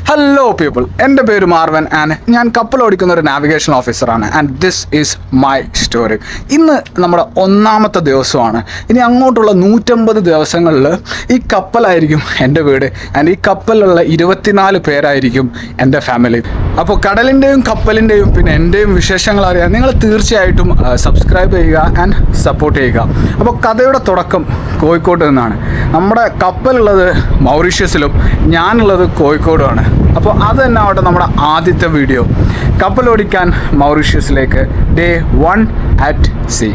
hello people എൻ്റെ പേര് മാർവൻ and ഞാൻ കപ്പൽ ഓടിക്കുന്ന ഒരു നാവിഗേഷൻ ഓഫീസറാണ് and this is my story ഇന്ന് നമ്മുടെ ഒന്നാമത്തെ ദിവസമാണ് ഇനി അങ്ങോട്ടുള്ള നൂറ്റമ്പത് ദിവസങ്ങളിൽ ഈ കപ്പലായിരിക്കും എൻ്റെ വീട് ആൻഡ് ഈ കപ്പലിലുള്ള ഇരുപത്തിനാല് പേരായിരിക്കും എൻ്റെ ഫാമിലി അപ്പോൾ കടലിൻ്റെയും കപ്പലിൻ്റെയും പിന്നെ എൻ്റെയും വിശേഷങ്ങൾ അറിയാൻ നിങ്ങൾ തീർച്ചയായിട്ടും സബ്സ്ക്രൈബ് ചെയ്യുക ആൻഡ് സപ്പോർട്ട് ചെയ്യുക അപ്പോൾ കഥയുടെ തുടക്കം കോഴിക്കോട്ട് നിന്നാണ് നമ്മുടെ കപ്പലുള്ളത് മൗറീഷ്യസിലും ഞാനുള്ളത് കോഴിക്കോടുമാണ് അപ്പോൾ അത് തന്നെ ആവട്ടെ നമ്മുടെ ആദ്യത്തെ വീഡിയോ കപ്പലോടിക്കാൻ മൗറീഷ്യസിലേക്ക് ഡേ വൺ അറ്റ് സി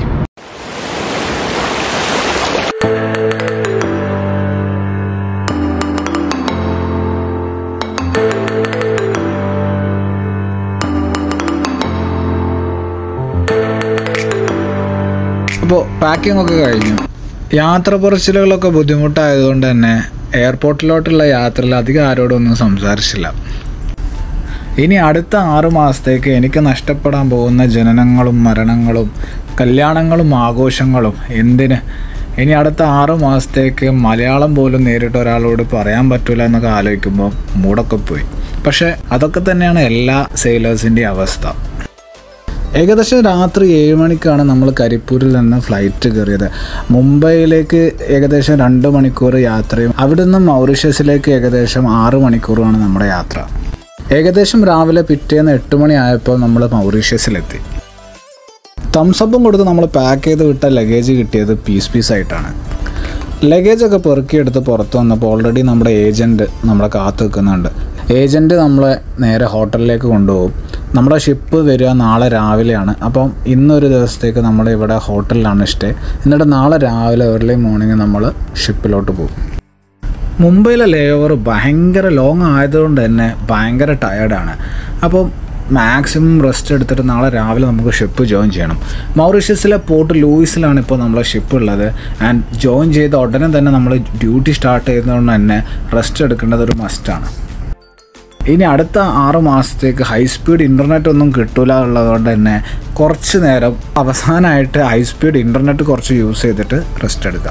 അപ്പോൾ പാക്കിംഗ് ഒക്കെ കഴിഞ്ഞു യാത്ര പറച്ചിലുകളൊക്കെ ബുദ്ധിമുട്ടായതുകൊണ്ട് തന്നെ എയർപോർട്ടിലോട്ടുള്ള യാത്രയിൽ അധികം ആരോടൊന്നും സംസാരിച്ചില്ല ഇനി അടുത്ത ആറു മാസത്തേക്ക് എനിക്ക് നഷ്ടപ്പെടാൻ പോകുന്ന ജനനങ്ങളും മരണങ്ങളും കല്യാണങ്ങളും ആഘോഷങ്ങളും എന്തിന് ഇനി അടുത്ത ആറു മാസത്തേക്ക് മലയാളം പോലും നേരിട്ട് ഒരാളോട് പറയാൻ പറ്റില്ല എന്നൊക്കെ ആലോചിക്കുമ്പോൾ മൂടൊക്കെ പോയി പക്ഷേ അതൊക്കെ തന്നെയാണ് എല്ലാ സെയിലേഴ്സിൻ്റെയും അവസ്ഥ ഏകദേശം രാത്രി ഏഴ് മണിക്കാണ് നമ്മൾ കരിപ്പൂരിൽ നിന്ന് ഫ്ലൈറ്റ് കയറിയത് മുംബൈയിലേക്ക് ഏകദേശം രണ്ട് മണിക്കൂർ യാത്രയും അവിടെ നിന്ന് മൗറീഷ്യസിലേക്ക് ഏകദേശം ആറ് മണിക്കൂറുമാണ് നമ്മുടെ യാത്ര ഏകദേശം രാവിലെ പിറ്റേന്ന് എട്ട് മണി ആയപ്പോൾ നമ്മൾ മൗറീഷ്യസിലെത്തി തംസപ്പും കൊടുത്ത് നമ്മൾ പാക്ക് ചെയ്ത് വിട്ട ലഗേജ് കിട്ടിയത് പീസ് പീസ് ആയിട്ടാണ് ലഗേജൊക്കെ പെറുക്കിയെടുത്ത് പുറത്ത് വന്നപ്പോൾ ഓൾറെഡി നമ്മുടെ ഏജൻറ്റ് നമ്മളെ കാത്തു നിൽക്കുന്നുണ്ട് ഏജൻറ്റ് നമ്മളെ നേരെ ഹോട്ടലിലേക്ക് കൊണ്ടുപോകും നമ്മുടെ ഷിപ്പ് വരിക നാളെ രാവിലെയാണ് അപ്പം ഇന്നൊരു ദിവസത്തേക്ക് നമ്മൾ ഇവിടെ ഹോട്ടലിലാണ് സ്റ്റേ എന്നിട്ട് നാളെ രാവിലെ ഏർലി മോർണിംഗ് നമ്മൾ ഷിപ്പിലോട്ട് പോകും മുംബൈയിലെ ലേ ഓവർ ഭയങ്കര ലോങ് ആയതുകൊണ്ട് തന്നെ ഭയങ്കര ടയേർഡാണ് അപ്പം മാക്സിമം റെസ്റ്റ് എടുത്തിട്ട് നാളെ രാവിലെ നമുക്ക് ഷിപ്പ് ജോയിൻ ചെയ്യണം മൗറീഷ്യസിലെ പോർട്ട് ലൂയിസിലാണ് ഇപ്പോൾ നമ്മളെ ഷിപ്പ് ഉള്ളത് ആൻഡ് ജോയിൻ ചെയ്ത ഉടനെ തന്നെ നമ്മൾ ഡ്യൂട്ടി സ്റ്റാർട്ട് ചെയ്യുന്നതുകൊണ്ട് തന്നെ റെസ്റ്റ് എടുക്കേണ്ടത് ഒരു മസ്റ്റാണ് ഇനി അടുത്ത ആറ് മാസത്തേക്ക് ഹൈ സ്പീഡ് ഇൻ്റർനെറ്റ് ഒന്നും കിട്ടില്ല ഉള്ളതുകൊണ്ട് തന്നെ കുറച്ച് നേരം അവസാനമായിട്ട് ഹൈ സ്പീഡ് ഇൻ്റർനെറ്റ് കുറച്ച് യൂസ് ചെയ്തിട്ട് റെസ്റ്റ് എടുക്കാം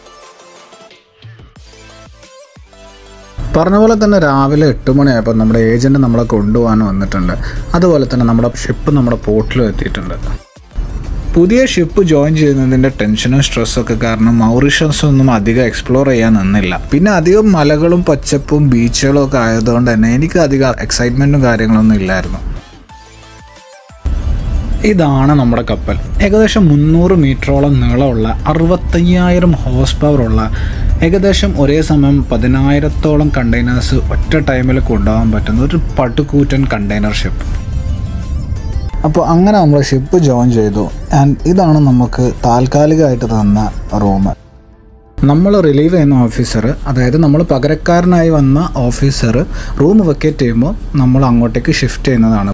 പറഞ്ഞ പോലെ തന്നെ രാവിലെ എട്ട് മണിയായപ്പോൾ നമ്മുടെ ഏജൻറ്റ് നമ്മളെ കൊണ്ടുപോകാൻ വന്നിട്ടുണ്ട് അതുപോലെ തന്നെ നമ്മുടെ ഷിപ്പ് നമ്മുടെ പോർട്ടിലും എത്തിയിട്ടുണ്ട് പുതിയ ഷിപ്പ് ജോയിൻ ചെയ്യുന്നതിൻ്റെ ടെൻഷനും സ്ട്രെസ്സൊക്കെ കാരണം മൗറീഷ്യസ് ഒന്നും അധികം എക്സ്പ്ലോർ ചെയ്യാൻ നിന്നില്ല പിന്നെ അധികം മലകളും പച്ചപ്പും ബീച്ചുകളും ഒക്കെ ആയതുകൊണ്ട് തന്നെ എനിക്ക് അധികം എക്സൈറ്റ്മെൻറ്റും കാര്യങ്ങളൊന്നും ഇല്ലായിരുന്നു ഇതാണ് നമ്മുടെ കപ്പൽ ഏകദേശം മുന്നൂറ് മീറ്ററോളം നീളമുള്ള അറുപത്തയ്യായിരം ഹോഴ്സ് പവറുള്ള ഏകദേശം ഒരേ സമയം പതിനായിരത്തോളം കണ്ടെയ്നേഴ്സ് ഒറ്റ ടൈമിൽ കൊണ്ടുപോകാൻ പറ്റുന്ന ഒരു പട്ടുകൂറ്റൻ കണ്ടെയ്നർ ഷിപ്പ് അപ്പോൾ അങ്ങനെ നമ്മൾ ഷിപ്പ് ജോയിൻ ചെയ്തു ആൻഡ് ഇതാണ് നമുക്ക് താൽക്കാലികമായിട്ട് തന്ന റൂം നമ്മൾ റിലീവ് ചെയ്യുന്ന ഓഫീസർ അതായത് നമ്മൾ പകരക്കാരനായി വന്ന ഓഫീസർ റൂം വെക്കേറ്റ് ചെയ്യുമ്പോൾ നമ്മൾ അങ്ങോട്ടേക്ക് ഷിഫ്റ്റ് ചെയ്യുന്നതാണ്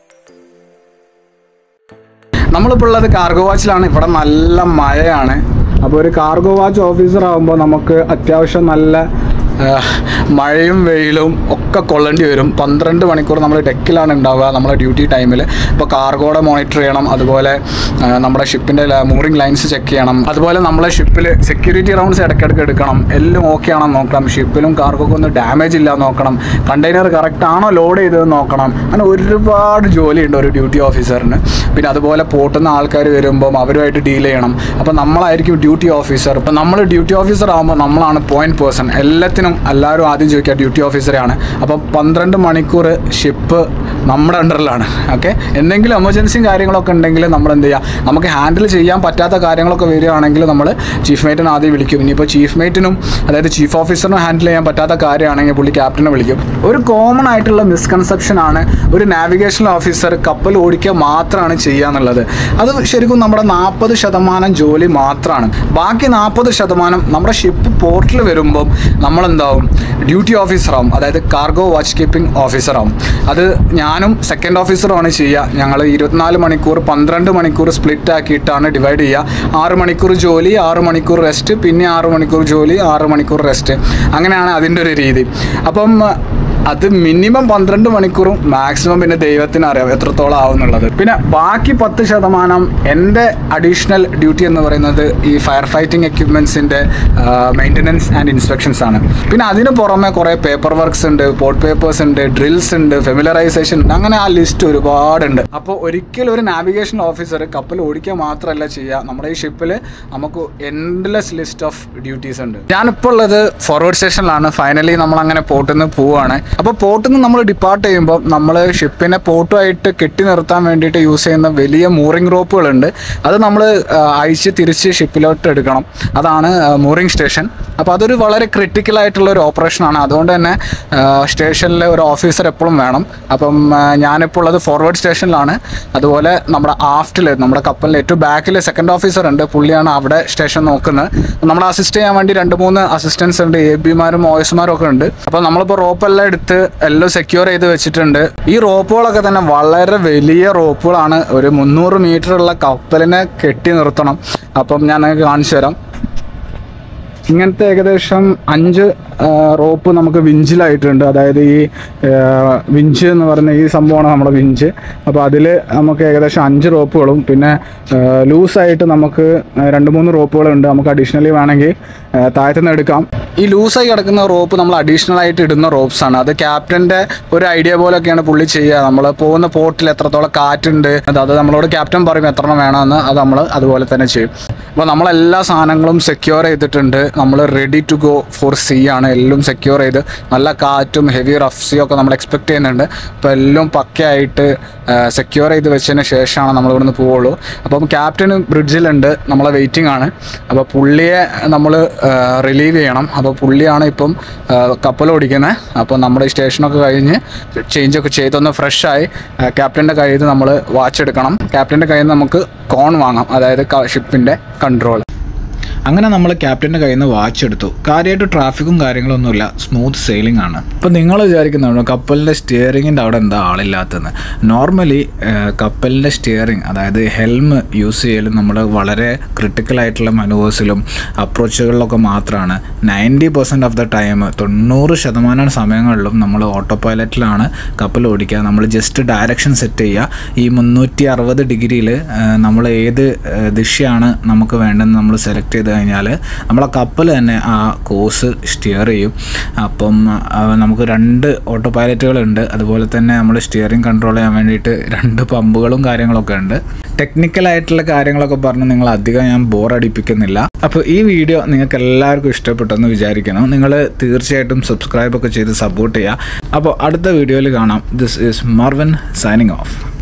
നമ്മളിപ്പോൾ ഉള്ളത് കാർഗോ വാച്ചിലാണ് ഇവിടെ നല്ല മഴയാണ് അപ്പോൾ ഒരു കാർഗോ വാച്ച് ഓഫീസർ ആകുമ്പോൾ നമുക്ക് അത്യാവശ്യം നല്ല ആ, മഴയും വെയിലും ഒക്കെ കൊള്ളേണ്ടി വരും പന്ത്രണ്ട് മണിക്കൂർ നമ്മൾ ഡെക്കിലാണ് ഉണ്ടാവുക നമ്മളെ ഡ്യൂട്ടി ടൈമിൽ ഇപ്പോൾ കാർഗോടെ മോണിറ്റർ ചെയ്യണം അതുപോലെ ആ, നമ്മുടെ ഷിപ്പിൻ്റെ മൂറിംഗ് ലൈൻസ് ചെക്ക് ചെയ്യണം അതുപോലെ നമ്മളെ ഷിപ്പിൽ സെക്യൂരിറ്റി റൗണ്ട്സ് ഇടയ്ക്കിടയ്ക്ക് എടുക്കണം എല്ലാം ഓക്കെ ആണോ നോക്കണം ഷിപ്പിലും കാർഗോക്കും ഒന്നും ഡാമേജ് ഇല്ല നോക്കണം കണ്ടെയ്നർ കറക്റ്റ് ആണോ ലോഡ് ചെയ്തത് നോക്കണം അങ്ങനെ ഒരുപാട് ജോലിയുണ്ട് ഒരു ഡ്യൂട്ടി ഓഫീസറിന് പിന്നെ അതുപോലെ പോട്ടുന്ന ആൾക്കാർ വരുമ്പം അവരുമായിട്ട് ഡീൽ ചെയ്യണം അപ്പോൾ നമ്മളായിരിക്കും ഡ്യൂട്ടി ഓഫീസർ അപ്പോൾ നമ്മൾ ഡ്യൂട്ടി ഓഫീസർ ആകുമ്പോൾ നമ്മളാണ് പോയിന്റ് പേഴ്സൺ എല്ലാത്തിനും എല്ലാവരും ആദ്യം ചോദിക്കുക ഡ്യൂട്ടി ഓഫീസറെയാണ് അപ്പോൾ പന്ത്രണ്ട് മണിക്കൂർ ഷിപ്പ് നമ്മുടെ അണ്ടറിലാണ് ഓക്കെ എന്തെങ്കിലും എമർജൻസിയും കാര്യങ്ങളൊക്കെ ഉണ്ടെങ്കിൽ നമ്മൾ എന്ത് ചെയ്യുക നമുക്ക് ഹാൻഡിൽ ചെയ്യാൻ പറ്റാത്ത കാര്യങ്ങളൊക്കെ വരികയാണെങ്കിൽ നമ്മൾ ചീഫ് മേറ്റിനെ ആദ്യം വിളിക്കും ഇനിയിപ്പോൾ ചീഫ് മേറ്റിനും അതായത് ചീഫ് ഓഫീസറിനും ഹാൻഡിൽ ചെയ്യാൻ പറ്റാത്ത കാര്യമാണെങ്കിൽ പുള്ളി ക്യാപ്റ്റനെ വിളിക്കും ഒരു കോമൺ ആയിട്ടുള്ള മിസ്കൺസെപ്ഷൻ ആണ് ഒരു നാവിഗേഷൻ ഓഫീസർ കപ്പൽ ഓടിക്കുക മാത്രമാണ് ചെയ്യുക എന്നുള്ളത് അത് ശരിക്കും നമ്മുടെ നാൽപ്പത് ശതമാനം ജോലി മാത്രമാണ് ബാക്കി നാൽപ്പത് ശതമാനം നമ്മുടെ ഷിപ്പ് പോർട്ടിൽ വരുമ്പം നമ്മളെന്താവും ഡ്യൂട്ടി ഓഫീസറാവും അതായത് കാർഗോ വാച്ച് കീപ്പിംഗ് ഓഫീസറാവും അത് ഞാനും സെക്കൻഡ് ഓഫീസറുമാണ് ചെയ്യുക ഞങ്ങൾ ഇരുപത്തിനാല് മണിക്കൂർ പന്ത്രണ്ട് മണിക്കൂർ സ്പ്ലിറ്റ് ആക്കിയിട്ടാണ് ഡിവൈഡ് ചെയ്യുക ആറ് മണിക്കൂർ ജോലി ആറ് മണിക്കൂർ റെസ്റ്റ് പിന്നെ ആറ് മണിക്കൂർ ജോലി ആറ് മണിക്കൂർ റെസ്റ്റ് അങ്ങനെയാണ് അതിൻ്റെ ഒരു രീതി അപ്പം അത് മിനിമം പന്ത്രണ്ട് മണിക്കൂറും മാക്സിമം പിന്നെ ദൈവത്തിന് അറിയാം എത്രത്തോളം ആവും എന്നുള്ളത് പിന്നെ ബാക്കി പത്ത് ശതമാനം എൻ്റെ അഡീഷണൽ ഡ്യൂട്ടി എന്ന് പറയുന്നത് ഈ ഫയർ ഫൈറ്റിംഗ് എക്യുപ്മെൻസിൻ്റെ മെയിൻ്റനൻസ് ആൻഡ് ഇൻസ്പെക്ഷൻസ് ആണ് പിന്നെ അതിന് പുറമെ കുറേ പേപ്പർ വർക്ക്സ് ഉണ്ട് പോർട്ട് പേപ്പേഴ്സ് ഉണ്ട് ഡ്രിൽസ് ഉണ്ട് ഫെമിലറൈസേഷൻ ഉണ്ട് അങ്ങനെ ആ ലിസ്റ്റ് ഒരുപാടുണ്ട് അപ്പോൾ ഒരിക്കലും ഒരു നാവിഗേഷൻ ഓഫീസർ കപ്പൽ ഓടിക്കുക മാത്രമല്ല ചെയ്യുക നമ്മുടെ ഈ ഷിപ്പിൽ നമുക്ക് എൻഡ്ലെസ് ലിസ്റ്റ് ഓഫ് ഡ്യൂട്ടീസ് ഉണ്ട് ഞാനിപ്പോൾ ഉള്ളത് ഫോർവേഡ് സ്റ്റേഷനിലാണ് ഫൈനലി നമ്മൾ അങ്ങനെ പോർട്ടിൽ നിന്ന് പോവുകയാണ് അപ്പോൾ പോർട്ടിൽ നിന്ന് നമ്മൾ ഡിപ്പാർട്ട് ചെയ്യുമ്പോൾ നമ്മൾ ഷിപ്പിനെ പോർട്ടുമായിട്ട് കെട്ടി നിർത്താൻ വേണ്ടിയിട്ട് യൂസ് ചെയ്യുന്ന വലിയ മൂറിംഗ് റോപ്പുകളുണ്ട് അത് നമ്മൾ അയച്ച് തിരിച്ച് ഷിപ്പിലോട്ട് എടുക്കണം അതാണ് മൂറിംഗ് സ്റ്റേഷൻ അപ്പോൾ അതൊരു വളരെ ക്രിട്ടിക്കൽ ആയിട്ടുള്ള ഒരു ഓപ്പറേഷനാണ് അതുകൊണ്ട് തന്നെ സ്റ്റേഷനിൽ ഒരു ഓഫീസർ എപ്പോഴും വേണം അപ്പം ആ, ഞാനിപ്പോൾ ഉള്ളത് ഫോർവേഡ് സ്റ്റേഷനിലാണ് അതുപോലെ നമ്മുടെ ആഫ്റ്റിൽ നമ്മുടെ കപ്പലിൽ ഏറ്റവും ബാക്കിൽ സെക്കൻഡ് ഓഫീസർ ഉണ്ട് പുള്ളിയാണ് അവിടെ സ്റ്റേഷൻ നോക്കുന്നത് നമ്മളെ അസിസ്റ്റ് ചെയ്യാൻ വേണ്ടി രണ്ട് മൂന്ന് അസിസ്റ്റൻസ് ഉണ്ട് എ ബിമാരും ഒ എസ്മാരും ഒക്കെ ഉണ്ട് അപ്പോൾ നമ്മളിപ്പോൾ റോപ്പെല്ലാം എടുത്ത് എല്ലാം സെക്യൂർ ചെയ്ത് വെച്ചിട്ടുണ്ട് ഈ റോപ്പുകളൊക്കെ തന്നെ വളരെ വലിയ റോപ്പുകളാണ് ഒരു മുന്നൂറ് മീറ്റർ ഉള്ള കപ്പലിനെ കെട്ടി നിർത്തണം അപ്പം ഞാൻ നിങ്ങൾക്ക് കാണിച്ചു തരാം ഇങ്ങനത്തെ ഏകദേശം അഞ്ച് ആ, റോപ്പ് നമുക്ക് വിഞ്ചിലായിട്ടുണ്ട് അതായത് ഈ ആ, വിഞ്ച് എന്ന് പറയുന്ന ഈ സംഭവമാണ് നമ്മുടെ വിഞ്ച് അപ്പോൾ അതിൽ നമുക്ക് ഏകദേശം അഞ്ച് റോപ്പുകളും പിന്നെ ലൂസായിട്ട് നമുക്ക് രണ്ട് മൂന്ന് റോപ്പുകളുണ്ട് നമുക്ക് അഡീഷണലി വേണമെങ്കിൽ ആ, താഴത്തുനിന്ന് എടുക്കാം ഈ ലൂസായി കിടക്കുന്ന റോപ്പ് നമ്മൾ അഡീഷണൽ ആയിട്ട് ഇടുന്ന റോപ്സ് ആണ് അത് ക്യാപ്റ്റൻ്റെ ഒരു ഐഡിയ പോലെയൊക്കെയാണ് പുള്ളി ചെയ്യുക നമ്മൾ പോകുന്ന പോർട്ടിൽ എത്രത്തോളം കാറ്റുണ്ട് അത് അത് നമ്മളോട് ക്യാപ്റ്റൻ പറയും എത്ര എണ്ണം വേണമെന്ന് അത് നമ്മൾ അതുപോലെ തന്നെ ചെയ്യും അപ്പോൾ നമ്മളെല്ലാ സാധനങ്ങളും സെക്യൂർ ചെയ്തിട്ടുണ്ട് നമ്മൾ ready to go for sea ആണ് എല്ലാം സെക്യൂർ ചെയ്ത് നല്ല കാറ്റും ഹെവി റഫ്സിയും ഒക്കെ നമ്മൾ എക്സ്പെക്ട് ചെയ്യുന്നുണ്ട് അപ്പോൾ എല്ലാം പക്കയായിട്ട് സെക്യൂർ ചെയ്ത് വെച്ചതിന് ശേഷമാണ് നമ്മൾ ഇവിടുന്ന് പോവുള്ളൂ അപ്പം ക്യാപ്റ്റൻ ബ്രിഡ്ജിലുണ്ട് നമ്മളെ വെയിറ്റിംഗ് ആണ് അപ്പോൾ പുള്ളിയെ നമ്മൾ റിലീവ് ചെയ്യണം അപ്പോൾ പുള്ളിയാണ് ഇപ്പം ആ, കപ്പൽ ഓടിക്കുന്നത് അപ്പോൾ നമ്മുടെ ഈ സ്റ്റേഷനൊക്കെ കഴിഞ്ഞ് ചേഞ്ചൊക്കെ ചെയ്തൊന്ന് ഫ്രഷായി ക്യാപ്റ്റൻ്റെ കയ്യിൽ നിന്ന് നമ്മൾ വാച്ച് എടുക്കണം ക്യാപ്റ്റൻ്റെ കയ്യിൽ നിന്ന് നമുക്ക് കോൺ വാങ്ങാം അതായത് ഷിപ്പിൻ്റെ കൺട്രോൾ അങ്ങനെ നമ്മൾ ക്യാപ്റ്റൻ്റെ കയ്യിൽ നിന്ന് വാച്ച് എടുത്തു കാര്യമായിട്ട് ട്രാഫിക്കും കാര്യങ്ങളൊന്നുമില്ല സ്മൂത്ത് സെയിലിംഗ് ആണ് അപ്പോൾ നിങ്ങൾ വിചാരിക്കുന്നുണ്ടോ കപ്പലിൻ്റെ സ്റ്റിയറിങ്ങിൻ്റെ അവിടെ എന്താ ആളില്ലാത്തതെന്ന് നോർമലി കപ്പലിൻ്റെ സ്റ്റിയറിങ് അതായത് ഹെൽമ് യൂസ് ചെയ്യലും നമ്മൾ വളരെ ക്രിട്ടിക്കൽ ആയിട്ടുള്ള മനൂവേഴ്സിലും അപ്രോച്ചുകളിലൊക്കെ മാത്രമാണ് ninety percent of the time തൊണ്ണൂറ് ശതമാനം സമയങ്ങളിലും നമ്മൾ ഓട്ടോ പൈലറ്റിലാണ് കപ്പൽ ഓടിക്കുക നമ്മൾ ജസ്റ്റ് ഡയറക്ഷൻ സെറ്റ് ചെയ്യുക ഈ മുന്നൂറ്റി അറുപത് ഡിഗ്രിയിൽ നമ്മൾ ഏത് ആ, ദിശയാണ് നമുക്ക് വേണ്ടതെന്ന് നമ്മൾ സെലക്ട് ചെയ്ത് കഴിഞ്ഞാൽ നമ്മളെ കപ്പൽ തന്നെ ആ കോഴ്സ് സ്റ്റിയർ ചെയ്യും അപ്പം ആ, നമുക്ക് രണ്ട് ഓട്ടോ പൈലറ്റുകളുണ്ട് അതുപോലെ തന്നെ നമ്മൾ സ്റ്റിയറിംഗ് കൺട്രോൾ ചെയ്യാൻ വേണ്ടിയിട്ട് രണ്ട് പമ്പുകളും കാര്യങ്ങളൊക്കെ ഉണ്ട് ടെക്നിക്കലായിട്ടുള്ള കാര്യങ്ങളൊക്കെ പറഞ്ഞ് നിങ്ങൾ അധികം ഞാൻ ബോർ അടിപ്പിക്കുന്നില്ല അപ്പോൾ ഈ വീഡിയോ നിങ്ങൾക്ക് എല്ലാവർക്കും ഇഷ്ടപ്പെട്ടെന്ന് വിചാരിക്കണം നിങ്ങൾ തീർച്ചയായിട്ടും സബ്സ്ക്രൈബ് ഒക്കെ ചെയ്ത് സപ്പോർട്ട് ചെയ്യുക അപ്പോൾ അടുത്ത വീഡിയോയിൽ കാണാം this is Marvan signing of